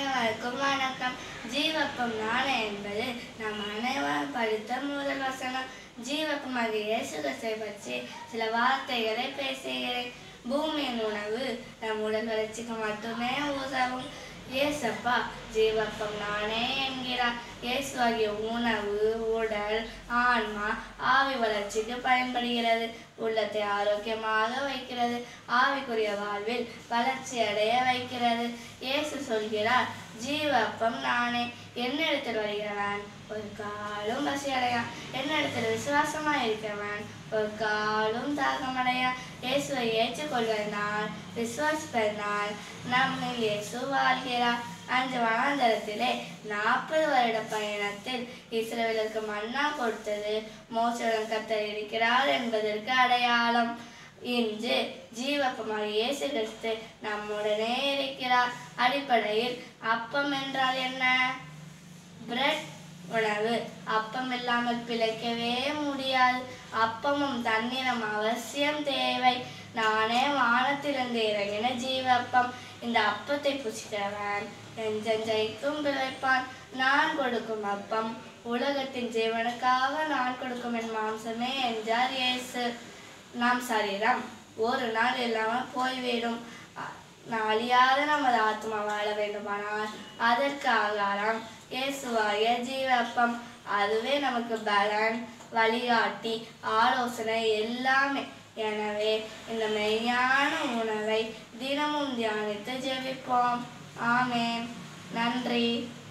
அனைவருக்கும் வணக்கம் ஜீவப்பம் நானே என்பது நாம் அனைவரும் படித்த முதல் வசனம் ஜீவப்பமாக இயேசு கிறிஸ்துவை பற்றி சில வார்த்தைகளை பேசுகிறேன் பூமியின் உணவு நம் உடல் வளர்ச்சிக்கு மட்டுமே உதவும் இயேசப்பா ஜீவப்பம் நானே என்கிறார் இயேசுவாகிய உணவு உடல் ஆன்மா ஆவி வளர்ச்சிக்கு பயன்படுகிறது உள்ளத்தை ஆரோக்கியமாக வைக்கிறது ஆவிக்குரிய வாழ்வில் வளர்ச்சி அடைய வைக்கிறது இயேசு சொல்கிறார் ஜீவப்பம் நானே என்னிடத்தில் வருகிறவன் ஒரு காலும் பசி அடையான் என்னிடத்தில் விசுவாசமாய் இருக்கிறவன் ஒரு காலும் தாகமடையான் இயேசுவை ஏற்றுக்கொள்வதனால் விசுவாசிப்பதனால் நம்மில் இயேசு வாழ்கிறார் அன்று வனாந்தரத்திலே நாற்பது வருட பயணத்தில் இஸ்ரவேலுக்கு மன்னா கொடுத்தது மோசடன் கத்தர் இருக்கிறார் என்பதற்கு அடையாளம் இன்று ஜீவப்பமாக இயேசு கிறிஸ்து நம்முடனே இருக்கிறார் அடிப்படையில் அப்பம் என்றால் என்ன பிரெட் உணவு அப்பம் இல்லாமல் பிழைக்கவே முடியாது அப்பமும் தண்ணீரும் அவசியம் தேவை நானே வானத்திலிருந்து இறங்கின ஜீவப்பம் இந்த அப்பத்தை புசிக்கிறவன் நெஞ்சஞ்சைக்கும் பிழைப்பான் நான் கொடுக்கும் அப்பம் உலகத்தின் ஜீவனுக்காக நான் கொடுக்கும் என் மாம்சமே என்றார் இயேசு நாம் சரீரம் ஒரு நாள் இல்லாமல் போய்விடும் அ- நாளியாத நமது ஆத்மா வாழ வேண்டுமானால் அதற்கு ஆகாரம் இயேசுவாய ஜீவப்பம் அதுவே நமக்கு பலன் வழிகாட்டி ஆலோசனை எல்லாமே எனவே இந்த மெய்யான உணவை தினமும் தியானித்து ஜெபிப்போம் ஆமென் நன்றி